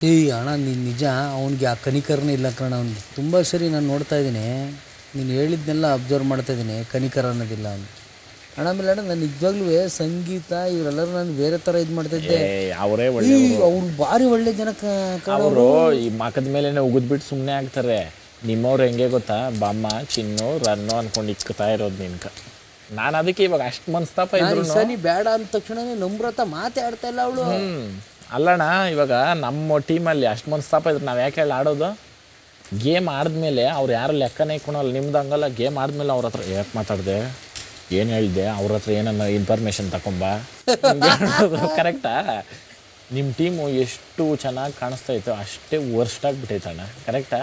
ಏಯ್ ಅಣ್ಣ ನೀನು ನಿಜ ಅವನಿಗೆ ಆ ಕನಿಕರನೇ ಇಲ್ಲ ಕಣ ಅವ್ನು ತುಂಬ ಸರಿ ನಾನು ನೋಡ್ತಾ ಇದ್ದೀನಿ ನೀನು ಹೇಳಿದ್ನೆಲ್ಲ ಅಬ್ಸರ್ವ್ ಮಾಡ್ತಾ ಇದ್ದೀನಿ ಕನಿಕರ ಅನ್ನೋದಿಲ್ಲ ಅವ್ನು ಅಣ್ಣ ಆಮೇಲೆ ಅಣ್ಣ ನಾನು ನಿಜವಾಗ್ಲೂ ಸಂಗೀತ ಇವರೆಲ್ಲರೂ ನಾನು ಬೇರೆ ಥರ ಇದು ಮಾಡ್ತಾ ಇದ್ದೆ ಅವರೇ ಈ ಒಳ್ಳೆ ಅವ್ರು ಭಾರಿ ಒಳ್ಳೆ ಜನ ಕ- ಅವರು ಈ ಮಕದ ಮೇಲೆನೆ ಉಗಿದ್ಬಿಟ್ಟು ಸುಮ್ಮನೆ ಆಗ್ತಾರೆ ನಿಮ್ಮವ್ರು ಹೆಂಗೆ ಗೊತ್ತಾ ಬಾಮ್ಮ ಚಿನ್ನು ರನ್ನು ಅನ್ಕೊಂಡು ಇಕ್ಕತಾ ಇರೋದು ನಿನ್ಕ ನಾನು ಅದಕ್ಕೆ ಇವಾಗ ಅಷ್ಟು ಮನ್ಸ್ತಾಪ ನಾನು ಇದ್ರು ಈ ಸರಿ ಬೇಡ ಅಂದ ತಕ್ಷಣನೇ ನಮ್ರತ ಮಾತೇ ಆಡ್ತಾ ಇಲ್ಲ ಅವಳು ಹ್ಮ್ ಅಲ್ಲಣ್ಣ ಇವಾಗ ನಮ್ಮ ಟೀಮಲ್ಲಿ ಅಷ್ಟು ಮನ್ಸ್ತಾಪ ಇದ್ರೆ ನಾವು ಯಾಕೆ ಹೇಳಿ ಆಡೋದು ಗೇಮ್ ಆಡಿದ್ಮೇಲೆ ಅವ್ರು ಯಾರು ಲೆಕ್ಕನೇ ಇಟ್ಕೊಳಲ್ಲ ನಿಮ್ದು ಹಂಗಲ್ಲ ಗೇಮ್ ಆದ್ಮೇಲೆ ಅವ್ರ ಹತ್ರ ಯಾಕೆ ಮಾತಾಡಿದೆ ಏನು ಹೇಳಿದೆ ಅವ್ರ ಹತ್ರ ಏನನ್ನ ಇನ್ಫಾರ್ಮೇಷನ್ ತಗೊಂಬ ಕರೆಕ್ಟಾ ನಿಮ್ಮ ಟೀಮು ಎಷ್ಟು ಚೆನ್ನಾಗಿ ಕಾಣಿಸ್ತಾ ಇತ್ತು ಅಷ್ಟೇ ವರ್ಸ್ಟ್ ಆಗಿಬಿಟ್ಟೈತಣ್ಣ ಕರೆಕ್ಟಾ